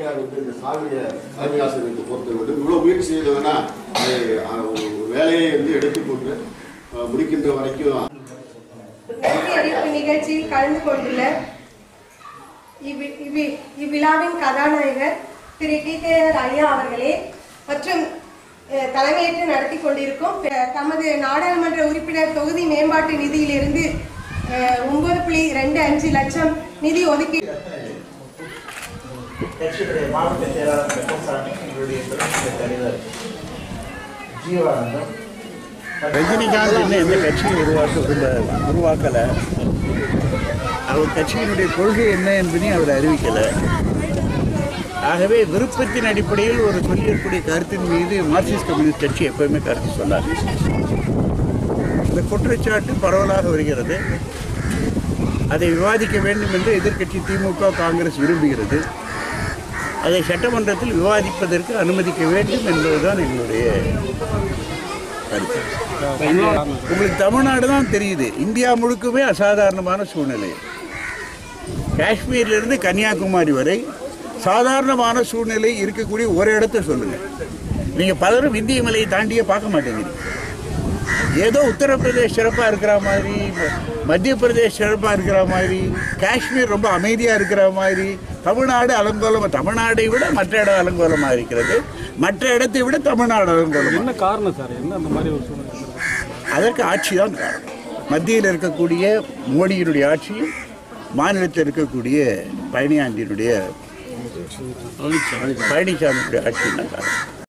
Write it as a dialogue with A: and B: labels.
A: MKR வந்து இந்த சாவிய தலைமை ஆசிரியருக்கு பொறுத்த வேண்டும் இவ்வளவு முயற்சி செய்தவனா அதை அஹ், ஒரு வேலையை வந்து எடுத்துக்கொண்டு அஹ், முடிக்கின்ற வரைக்கும்
B: நன்றி அறிவிப்பு நிகழ்ச்சியில் கலந்து கொண்டுள்ள இவ்வி- இவ்வி- இவ்விழாவின் கதாநாயகர் திரு டி கே ஐயா அவர்களே மற்றும் அஹ், தலைமையேற்று நடத்தி கொண்டிருக்கும் அஹ், தமது நாடாளுமன்ற உறுப்பினர் தொகுதி மேம்பாட்டு நிதியிலிருந்து அஹ், ஒன்பது புள்ளி ரெண்டு அஞ்சு லட்சம் நிதி ஒதுக்கி
C: கட்சியுடைய மாவட்ட செயலாளர் பெருசாமி எங்களுடைய தொழில்நுட்ப தலைவர் ஜீவானந்தம்
D: ரஜினிகாந்த் இன்னும் எந்த கட்சியும் உருவாக்க உருவாக்கலை அவர் கட்சியினுடைய கொள்கை என்ன என்பதையும் அவர் அறிவிக்கலை ஆகவே விருப்பத்தின் அடிப்படையில் ஒரு சொல்லியிருக்கூடிய கருத்தின் மீது மார்க்சிஸ்ட் கம்யூனிஸ்ட் கட்சி எப்பவுமே கருத்து சொன்னார் இந்த குற்றச்சாட்டு பரவலாக வருகிறது அதை விவாதிக்க வேண்டும் என்று எதிர்க்கட்சி திமுக காங்கிரஸ் விரும்புகிறது அதை சட்டமன்றத்தில் விவாதிப்பதற்கு அனுமதிக்க வேண்டும் என்பதுதான் எங்களுடைய கருத்து உங்களுக்கு தமிழ்நாடு தான் தெரியுது இந்தியா முழுக்கவே அசாதாரணமான சூழ்நிலை காஷ்மீர்ல இருந்து கன்னியாகுமரி வரை சாதாரணமான சூழ்நிலை இருக்கக்கூடிய ஒரு இடத்த சொல்லுங்க நீங்க பலரும் இந்திய மலையை தாண்டியே பார்க்க மாட்டேங்கிறீங்க ஏதோ உத்தரப்பிரதேஷ் சிறப்பாக இருக்கிற மாதிரி ம- மத்திய பிரதேஷ் சிறப்பாக இருக்கிற மாதிரி காஷ்மீர் ரொம்ப அமைதியாக இருக்கிற மாதிரி தமிழ்நாடு அலங்கோலமாக தமிழ்நாடை விட மற்ற இடம் அலங்கோலமாக இருக்கிறது மற்ற இடத்தை விட தமிழ்நாடு அலங்கோலமாக
E: என்ன காரணம் சார் என்ன அந்த மாதிரி ஒரு சூழ்நிலை சார்?
D: அதற்கு ஆட்சி தான் காரணம் மத்தியில் இருக்கக்கூடிய மோடியினுடைய ஆட்சியும் மாநிலத்தில் இருக்கக்கூடிய பழனியாண்டியினுடைய பழனிசாமியுடைய ஆட்சி தான் காரணம்